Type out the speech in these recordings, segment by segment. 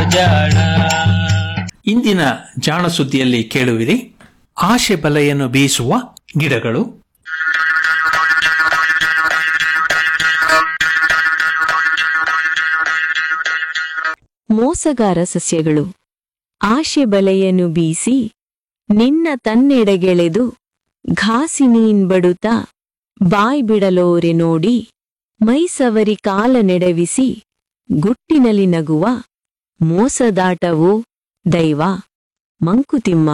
ಜಾಣ ಇಂದಿನ ಜಾಣ ಸುದ್ದಿಯಲ್ಲಿ ಕೇಳುವಿರಿ ಆಶೆ ಬಲೆಯನ್ನು ಬೀಸುವ ಗಿಡಗಳು ಮೋಸಗಾರ ಸಸ್ಯಗಳು ಆಶೆ ಬಲೆಯನ್ನು ಬೀಸಿ ನಿನ್ನ ತನ್ನೆಡೆಗೆಳೆದು ಘಾಸಿನೀನ್ ಬಡುತ್ತ ಬಾಯ್ ಬಿಡಲೋರೆ ನೋಡಿ ಮೈಸವರಿ ಕಾಲ ನೆಡವಿಸಿ ಗುಟ್ಟಿನಲ್ಲಿ ನಗುವ ಮೋಸದಾಟವೋ ದೈವ ಮಂಕುತಿಮ್ಮ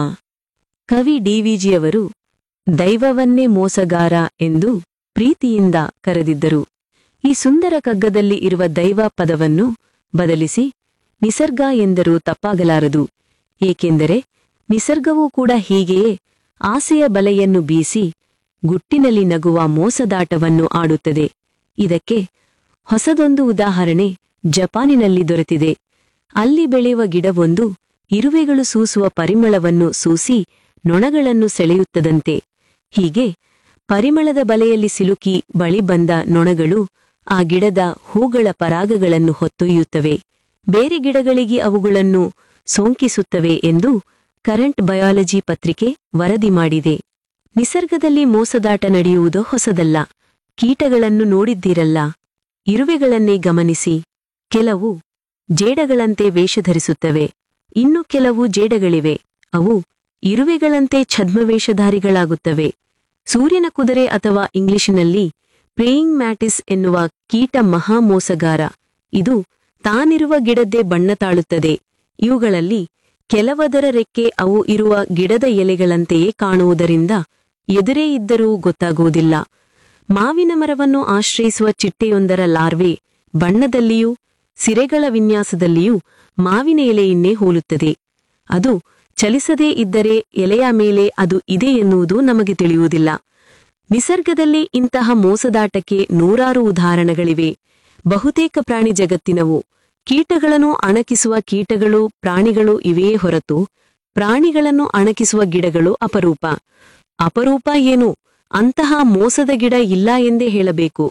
ಕವಿ ಡಿವಿಜಿಯವರು ದೈವವನ್ನೇ ಮೋಸಗಾರ ಎಂದು ಪ್ರೀತಿಯಿಂದ ಕರೆದಿದ್ದರು ಈ ಸುಂದರ ಕಗ್ಗದಲ್ಲಿ ಇರುವ ದೈವ ಪದವನ್ನು ಬದಲಿಸಿ ನಿಸರ್ಗ ಎಂದರೂ ತಪ್ಪಾಗಲಾರದು ಏಕೆಂದರೆ ನಿಸರ್ಗವೂ ಕೂಡ ಹೀಗೆಯೇ ಆಸೆಯ ಬಲೆಯನ್ನು ಬೀಸಿ ಗುಟ್ಟಿನಲ್ಲಿ ನಗುವ ಮೋಸದಾಟವನ್ನು ಆಡುತ್ತದೆ ಇದಕ್ಕೆ ಹೊಸದೊಂದು ಉದಾಹರಣೆ ಜಪಾನಿನಲ್ಲಿ ದೊರೆತಿದೆ ಅಲ್ಲಿ ಬೆಳೆಯುವ ಗಿಡವೊಂದು ಇರುವೆಗಳು ಸೂಸುವ ಪರಿಮಳವನ್ನು ಸೂಸಿ ನೊಣಗಳನ್ನು ಸೆಳೆಯುತ್ತದಂತೆ ಹೀಗೆ ಪರಿಮಳದ ಬಲೆಯಲ್ಲಿ ಸಿಲುಕಿ ಬಳಿ ಬಂದ ನೊಣಗಳು ಆ ಗಿಡದ ಹೂಗಳ ಪರಾಗಗಳನ್ನು ಹೊತ್ತೊಯ್ಯುತ್ತವೆ ಬೇರೆ ಗಿಡಗಳಿಗೆ ಅವುಗಳನ್ನು ಸೋಂಕಿಸುತ್ತವೆ ಎಂದು ಕರೆಂಟ್ ಬಯಾಲಜಿ ಪತ್ರಿಕೆ ವರದಿ ಮಾಡಿದೆ ನಿಸರ್ಗದಲ್ಲಿ ಮೋಸದಾಟ ನಡೆಯುವುದು ಹೊಸದಲ್ಲ ಕೀಟಗಳನ್ನು ನೋಡಿದ್ದೀರಲ್ಲ ಇರುವೆಗಳನ್ನೇ ಗಮನಿಸಿ ಕೆಲವು ಜೇಡಗಳಂತೆ ವೇಷಧರಿಸುತ್ತವೆ ಇನ್ನು ಕೆಲವು ಜೇಡಗಳಿವೆ ಅವು ಇರುವೆಗಳಂತೆ ಛದ್ಮವೇಷಧಾರಿಗಳಾಗುತ್ತವೆ ಸೂರ್ಯನ ಕುದುರೆ ಅಥವಾ ಇಂಗ್ಲಿಷಿನಲ್ಲಿ ಪ್ರೇಯಿಂಗ್ ಮ್ಯಾಟಿಸ್ ಎನ್ನುವ ಕೀಟ ಮಹಾ ಮೋಸಗಾರ ಇದು ತಾನಿರುವ ಗಿಡದ್ದೇ ಬಣ್ಣ ತಾಳುತ್ತದೆ ಇವುಗಳಲ್ಲಿ ಕೆಲವದರ ರೆಕ್ಕೆ ಅವು ಇರುವ ಗಿಡದ ಎಲೆಗಳಂತೆಯೇ ಕಾಣುವುದರಿಂದ ಎದುರೇ ಇದ್ದರೂ ಗೊತ್ತಾಗುವುದಿಲ್ಲ ಮಾವಿನ ಮರವನ್ನು ಆಶ್ರಯಿಸುವ ಚಿಟ್ಟೆಯೊಂದರ ಲಾರ್ವೆ ಬಣ್ಣದಲ್ಲಿಯೂ ಸಿರೆಗಳ ವಿನ್ಯಾಸದಲ್ಲಿಯೂ ಮಾವಿನ ಎಲೆಯನ್ನೇ ಹೋಲುತ್ತದೆ ಅದು ಚಲಿಸದೇ ಇದ್ದರೆ ಎಲೆಯ ಮೇಲೆ ಅದು ಇದೆ ಎನ್ನುವುದು ನಮಗೆ ತಿಳಿಯುವುದಿಲ್ಲ ನಿಸರ್ಗದಲ್ಲಿ ಇಂತಹ ಮೋಸದಾಟಕ್ಕೆ ನೂರಾರು ಉದಾಹರಣೆಗಳಿವೆ ಬಹುತೇಕ ಪ್ರಾಣಿ ಜಗತ್ತಿನವು ಕೀಟಗಳನ್ನು ಅಣಕಿಸುವ ಕೀಟಗಳು ಪ್ರಾಣಿಗಳು ಇವೆಯೇ ಹೊರತು ಪ್ರಾಣಿಗಳನ್ನು ಅಣಕಿಸುವ ಗಿಡಗಳು ಅಪರೂಪ ಅಪರೂಪ ಏನು ಅಂತಹ ಮೋಸದ ಗಿಡ ಇಲ್ಲ ಎಂದೇ ಹೇಳಬೇಕು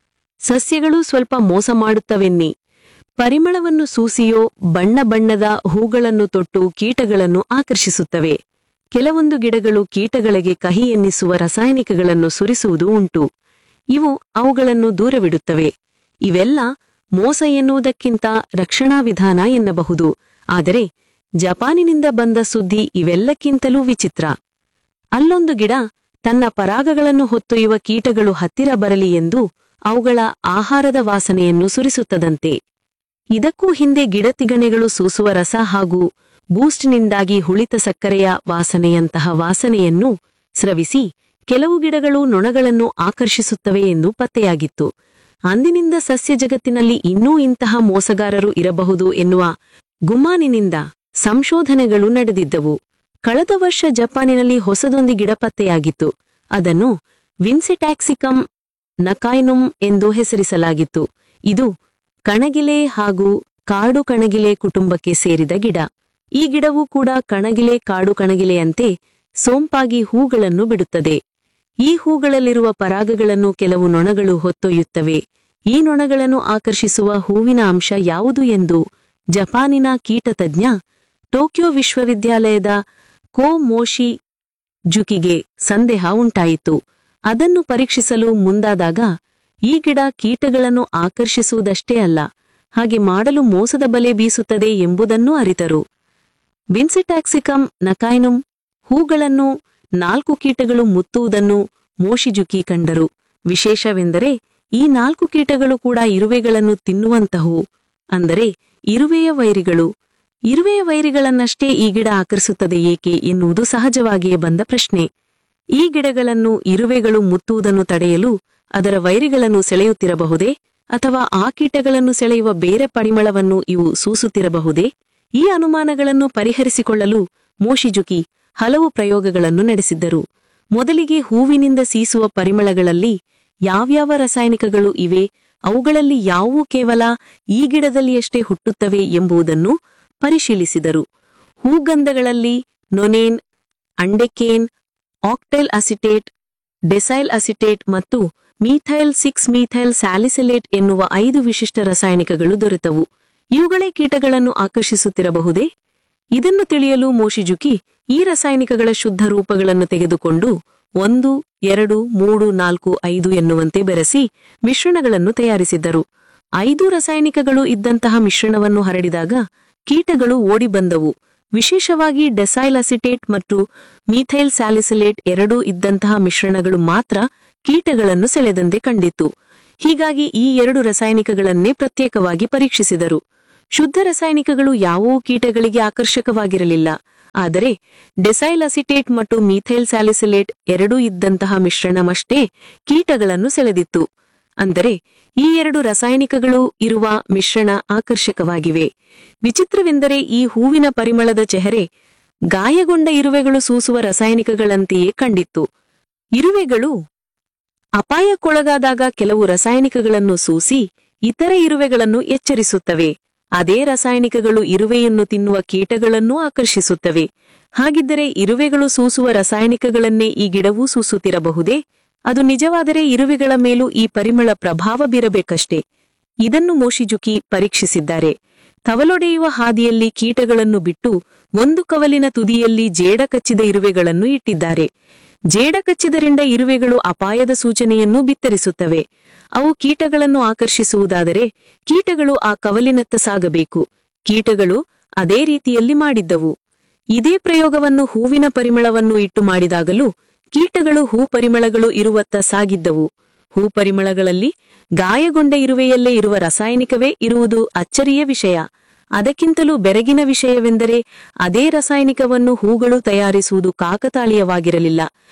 ಸಸ್ಯಗಳು ಸ್ವಲ್ಪ ಮೋಸ ಮಾಡುತ್ತವೆನ್ನಿ ಪರಿಮಳವನ್ನು ಸೂಸಿಯೋ ಬಣ್ಣ ಬಣ್ಣದ ಹೂಗಳನ್ನು ತೊಟ್ಟು ಕೀಟಗಳನ್ನು ಆಕರ್ಷಿಸುತ್ತವೆ ಕೆಲವೊಂದು ಗಿಡಗಳು ಕೀಟಗಳಿಗೆ ಕಹಿ ಎನ್ನಿಸುವ ರಾಸಾಯನಿಕಗಳನ್ನು ಸುರಿಸುವುದು ಉಂಟು ಇವು ಅವುಗಳನ್ನು ದೂರವಿಡುತ್ತವೆ ಇವೆಲ್ಲ ಮೋಸ ಎನ್ನುವುದಕ್ಕಿಂತ ರಕ್ಷಣಾ ವಿಧಾನ ಎನ್ನಬಹುದು ಆದರೆ ಜಪಾನಿನಿಂದ ಬಂದ ಸುದ್ದಿ ಇವೆಲ್ಲಕ್ಕಿಂತಲೂ ವಿಚಿತ್ರ ಅಲ್ಲೊಂದು ಗಿಡ ತನ್ನ ಪರಾಗಗಳನ್ನು ಹೊತ್ತೊಯ್ಯುವ ಕೀಟಗಳು ಹತ್ತಿರ ಬರಲಿ ಎಂದು ಅವುಗಳ ಆಹಾರದ ವಾಸನೆಯನ್ನು ಸುರಿಸುತ್ತದಂತೆ ಇದಕ್ಕೂ ಹಿಂದೆ ಗಿಡತಿಗಣೆಗಳು ಸೂಸುವ ರಸ ಹಾಗೂ ಬೂಸ್ಟ್ನಿಂದಾಗಿ ಹುಳಿತ ಸಕ್ಕರೆಯ ವಾಸನೆಯಂತಹ ವಾಸನೆಯನ್ನು ಸ್ರವಿಸಿ ಕೆಲವು ಗಿಡಗಳು ನೊಣಗಳನ್ನು ಆಕರ್ಷಿಸುತ್ತವೆ ಎಂದು ಪತ್ತೆಯಾಗಿತ್ತು ಅಂದಿನಿಂದ ಸಸ್ಯ ಜಗತ್ತಿನಲ್ಲಿ ಇನ್ನೂ ಇಂತಹ ಮೋಸಗಾರರು ಇರಬಹುದು ಎನ್ನುವ ಗುಮಾನಿನಿಂದ ಸಂಶೋಧನೆಗಳು ನಡೆದಿದ್ದವು ಕಳೆದ ವರ್ಷ ಜಪಾನಿನಲ್ಲಿ ಹೊಸದೊಂದು ಗಿಡ ಪತ್ತೆಯಾಗಿತ್ತು ಅದನ್ನು ವಿನ್ಸೆಟ್ಯಾಕ್ಸಿಕಮ್ ನಕಾಯ್ನುಮ್ ಎಂದು ಹೆಸರಿಸಲಾಗಿತ್ತು ಇದು ಕಣಗಿಲೆ ಹಾಗೂ ಕಾಡು ಕಣಗಿಲೆ ಕುಟುಂಬಕ್ಕೆ ಸೇರಿದ ಗಿಡ ಈ ಗಿಡವೂ ಕೂಡ ಕಣಗಿಲೆ ಕಾಡು ಕಣಗಿಲೆಯಂತೆ ಸೋಂಪಾಗಿ ಹೂಗಳನ್ನು ಬಿಡುತ್ತದೆ ಈ ಹೂಗಳಲ್ಲಿರುವ ಪರಾಗಗಳನ್ನು ಕೆಲವು ನೊಣಗಳು ಹೊತ್ತೊಯ್ಯುತ್ತವೆ ಈ ನೊಣಗಳನ್ನು ಆಕರ್ಷಿಸುವ ಹೂವಿನ ಅಂಶ ಯಾವುದು ಎಂದು ಜಪಾನಿನ ಕೀಟತಜ್ಞ ಟೋಕಿಯೋ ವಿಶ್ವವಿದ್ಯಾಲಯದ ಕೋ ಮೋಶಿ ಜುಕಿಗೆ ಸಂದೇಹ ಉಂಟಾಯಿತು ಅದನ್ನು ಪರೀಕ್ಷಿಸಲು ಮುಂದಾದಾಗ ಈ ಗಿಡ ಕೀಟಗಳನ್ನು ಆಕರ್ಷಿಸುವುದಷ್ಟೇ ಅಲ್ಲ ಹಾಗೆ ಮಾಡಲು ಮೋಸದ ಬಲೆ ಬೀಸುತ್ತದೆ ಎಂಬುದನ್ನೂ ಅರಿತರು ವಿನ್ಸೆಟ್ಯಾಕ್ಸಿಕಮ್ ನಕಾಯ್ನುಮ್ ಹೂಗಳನ್ನು ನಾಲ್ಕು ಕೀಟಗಳು ಮುತ್ತುವುದನ್ನು ಮೋಶಿಜುಕಿ ಕಂಡರು ವಿಶೇಷವೆಂದರೆ ಈ ನಾಲ್ಕು ಕೀಟಗಳು ಕೂಡ ಇರುವೆಗಳನ್ನು ತಿನ್ನುವಂತಹವು ಅಂದರೆ ಇರುವೆಯ ವೈರಿಗಳು ಇರುವೆಯ ವೈರಿಗಳನ್ನಷ್ಟೇ ಈ ಗಿಡ ಆಕರ್ಷಿಸುತ್ತದೆ ಏಕೆ ಎನ್ನುವುದು ಸಹಜವಾಗಿಯೇ ಬಂದ ಪ್ರಶ್ನೆ ಈ ಗಿಡಗಳನ್ನು ಇರುವೆಗಳು ಮುತ್ತುವುದನ್ನು ತಡೆಯಲು ಅದರ ವೈರಿಗಳನ್ನು ಸೆಳೆಯುತ್ತಿರಬಹುದೇ ಅಥವಾ ಆ ಕೀಟಗಳನ್ನು ಸೆಳೆಯುವ ಬೇರೆ ಪರಿಮಳವನ್ನು ಇವು ಸೂಸುತ್ತಿರಬಹುದೇ ಈ ಅನುಮಾನಗಳನ್ನು ಪರಿಹರಿಸಿಕೊಳ್ಳಲು ಮೋಶಿಜುಕಿ ಹಲವು ಪ್ರಯೋಗಗಳನ್ನು ನಡೆಸಿದ್ದರು ಮೊದಲಿಗೆ ಹೂವಿನಿಂದ ಸೀಸುವ ಪರಿಮಳಗಳಲ್ಲಿ ಯಾವ್ಯಾವ ರಾಸಾಯನಿಕಗಳು ಇವೆ ಅವುಗಳಲ್ಲಿ ಯಾವುವು ಕೇವಲ ಈ ಗಿಡದಲ್ಲಿಯಷ್ಟೇ ಹುಟ್ಟುತ್ತವೆ ಎಂಬುದನ್ನು ಪರಿಶೀಲಿಸಿದರು ಹೂಗಂಧಗಳಲ್ಲಿ nonane undecane octyl acetate decyl acetate ಮತ್ತು ಮೀಥೈಲ್ ಸಿಕ್ಸ್ ಮೀಥೈಲ್ ಸ್ಯಾಲಿಸಿಲೇಟ್ ಎನ್ನುವ ಐದು ವಿಶಿಷ್ಟ ರಾಸಾಯನಿಕಗಳು ದೊರೆತವು ಇವುಗಳೇ ಕೀಟಗಳನ್ನು ಆಕರ್ಷಿಸುತ್ತಿರಬಹುದೇ ಇದನ್ನು ತಿಳಿಯಲು ಮೋಶಿಜುಕಿ ಈ ರಾಸಾಯನಿಕಗಳ ಶುದ್ಧ ರೂಪಗಳನ್ನು ತೆಗೆದುಕೊಂಡು ಒಂದು ಎರಡು ಮೂರು ನಾಲ್ಕು ಐದು ಎನ್ನುವಂತೆ ಬೆರೆಸಿ ಮಿಶ್ರಣಗಳನ್ನು ತಯಾರಿಸಿದ್ದರು ಐದು ರಾಸಾಯನಿಕಗಳು ಇದ್ದಂತಹ ಮಿಶ್ರಣವನ್ನು ಹರಡಿದಾಗ ಕೀಟಗಳು ಓಡಿಬಂದವು ವಿಶೇಷವಾಗಿ ಡೆಸೈಲ್ ಅಸಿಟೇಟ್ ಮತ್ತು ಮೀಥೈಲ್ ಸ್ಯಾಲಿಸಿಲೇಟ್ ಎರಡೂ ಇದ್ದಂತಹ ಮಿಶ್ರಣಗಳು ಮಾತ್ರ ಕೀಟಗಳನ್ನು ಸೆಳೆದಂತೆ ಕಂಡಿತ್ತು ಹೀಗಾಗಿ ಈ ಎರಡು ರಾಸಾಯನಿಕಗಳನ್ನೇ ಪ್ರತ್ಯೇಕವಾಗಿ ಪರೀಕ್ಷಿಸಿದರು ಶುದ್ಧ ರಾಸಾಯನಿಕಗಳು ಯಾವುವು ಕೀಟಗಳಿಗೆ ಆಕರ್ಷಕವಾಗಿರಲಿಲ್ಲ ಆದರೆ ಡೆಸೈಲ್ ಅಸಿಟೇಟ್ ಮತ್ತು ಮೀಥೈಲ್ ಸ್ಯಾಲಿಸಿಲೇಟ್ ಎರಡೂ ಇದ್ದಂತಹ ಮಿಶ್ರಣಮಷ್ಟೇ ಕೀಟಗಳನ್ನು ಸೆಳೆದಿತ್ತು ಅಂದರೆ ಈ ಎರಡು ರಾಸಾಯನಿಕಗಳು ಇರುವ ಮಿಶ್ರಣ ಆಕರ್ಷಕವಾಗಿವೆ ವಿಚಿತ್ರವೆಂದರೆ ಈ ಹೂವಿನ ಪರಿಮಳದ ಚೆಹರೆ ಗಾಯಗೊಂಡ ಇರುವೆಗಳು ಸೂಸುವ ರಾಸಾಯನಿಕಗಳಂತೆಯೇ ಕಂಡಿತ್ತು ಇರುವೆಗಳು ಅಪಾಯಕ್ಕೊಳಗಾದಾಗ ಕೆಲವು ರಾಸಾಯನಿಕಗಳನ್ನು ಸೂಸಿ ಇತರ ಇರುವೆಗಳನ್ನು ಎಚ್ಚರಿಸುತ್ತವೆ ಅದೇ ರಾಸಾಯನಿಕಗಳು ಇರುವೆಯನ್ನು ತಿನ್ನುವ ಕೀಟಗಳನ್ನೂ ಆಕರ್ಷಿಸುತ್ತವೆ ಹಾಗಿದ್ದರೆ ಇರುವೆಗಳು ಸೂಸುವ ರಾಸಾಯನಿಕಗಳನ್ನೇ ಈ ಗಿಡವೂ ಸೂಸುತ್ತಿರಬಹುದೇ ಅದು ನಿಜವಾದರೆ ಇರುವೆಗಳ ಮೇಲೂ ಈ ಪರಿಮಳ ಪ್ರಭಾವ ಬೀರಬೇಕಷ್ಟೇ ಇದನ್ನು ಮೋಶಿಜುಕಿ ಪರೀಕ್ಷಿಸಿದ್ದಾರೆ ಕವಲೊಡೆಯುವ ಹಾದಿಯಲ್ಲಿ ಕೀಟಗಳನ್ನು ಬಿಟ್ಟು ಒಂದು ಕವಲಿನ ತುದಿಯಲ್ಲಿ ಜೇಡ ಕಚ್ಚಿದ ಇರುವೆಗಳನ್ನು ಇಟ್ಟಿದ್ದಾರೆ ಜೇಡ ಕಚ್ಚಿದರಿಂದ ಇರುವೆಗಳು ಅಪಾಯದ ಸೂಚನೆಯನ್ನು ಬಿತ್ತರಿಸುತ್ತವೆ ಅವು ಕೀಟಗಳನ್ನು ಆಕರ್ಷಿಸುವುದಾದರೆ ಕೀಟಗಳು ಆ ಕವಲಿನತ್ತ ಸಾಗಬೇಕು ಕೀಟಗಳು ಅದೇ ರೀತಿಯಲ್ಲಿ ಮಾಡಿದ್ದವು ಇದೇ ಪ್ರಯೋಗವನ್ನು ಹೂವಿನ ಪರಿಮಳವನ್ನು ಇಟ್ಟು ಮಾಡಿದಾಗಲೂ ಕೀಟಗಳು ಹೂ ಪರಿಮಳಗಳು ಇರುವತ್ತ ಸಾಗಿದ್ದವು ಹೂ ಪರಿಮಳಗಳಲ್ಲಿ ಗಾಯಗೊಂಡ ಇರುವೆಯಲ್ಲೇ ಇರುವ ರಾಸಾಯನಿಕವೇ ಇರುವುದು ಅಚ್ಚರಿಯ ವಿಷಯ ಅದಕ್ಕಿಂತಲೂ ಬೆರಗಿನ ವಿಷಯವೆಂದರೆ ಅದೇ ರಾಸಾಯನಿಕವನ್ನು ಹೂಗಳು ತಯಾರಿಸುವುದು ಕಾಕತಾಳೀಯವಾಗಿರಲಿಲ್ಲ